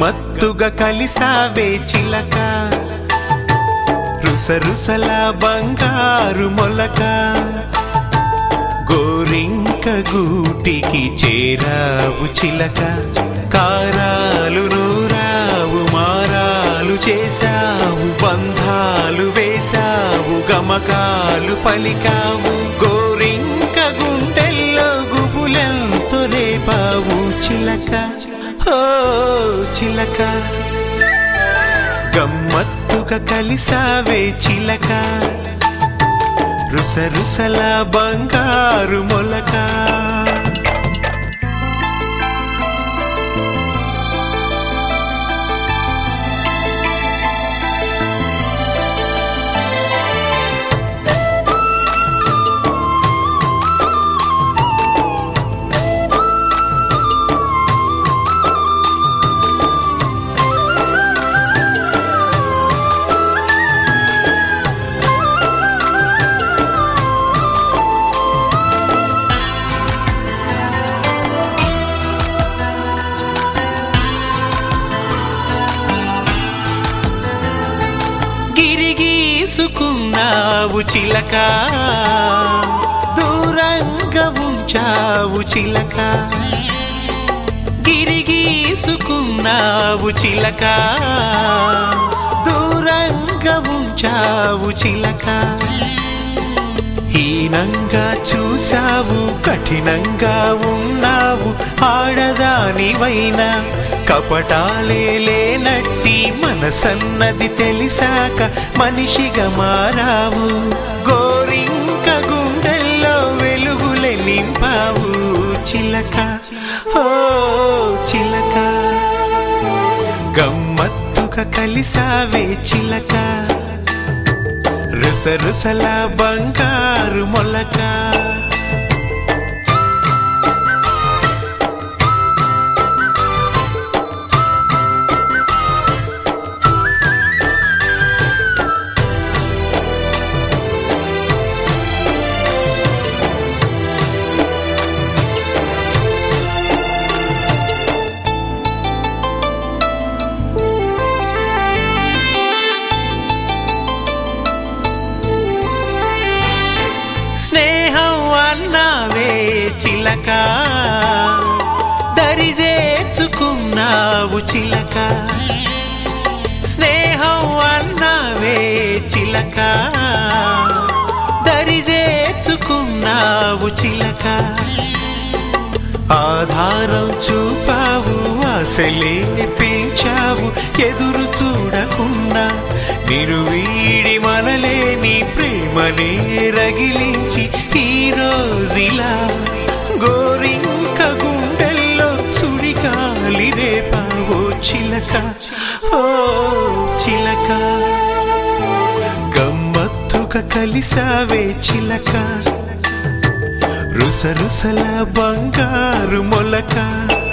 గమ్మత్తుగా కలిసావే చిలక రుసరుసల బంగారు మొలక గోరింక గూటికి చేరావు చిలక కారాలు నూరావు మారాలు చేశావు బంధాలు వేశావు గమకాలు పలికావు గోరింక గుండెల్లో గుబులెంతో రేపావు చిలక ఓ చిలక గమ్మత్తుగా కలిసావే చిలక రుసరుసల బంగారు మొలక గిరిగీసుకున్నావు చిలక దూరంగా ఉంచావు చిలక గిరిగీసుకున్నావు చిలక దూరంగా ఉంచావు చిలక హీనంగా చూసావు కఠినంగా ఉన్నావు ఆడదానివైనా కపటాలే లేనట్టి మనసన్నది తెలిసాక మనిషిగా మారావు గోరింక గుండెల్లో వెలుగులే నింపావు చిలక ఓ చిలక గమ్మత్తుగా కలిసావే చిలక రుసరుసల బంగారు మొలక స్నేహం అన్నావే చిలక దరిజేచుకున్నావు చిలక స్నేహం అన్నావే చిలక దరిజేచుకున్నావు చిలక ఆధారం చూపావు అసలే పెంచావు ఎదురు చూడకుండా నిరువీడి మనలేని ప్రేమనే రగిలించి ఈ రోజులా గోరింక గుండెల్లో సుడిగాలి రేపావో చిలక ఓ చిలక గమ్మత్తుగా కలిసావే చిలక రుసరుసల బంగారు మొలక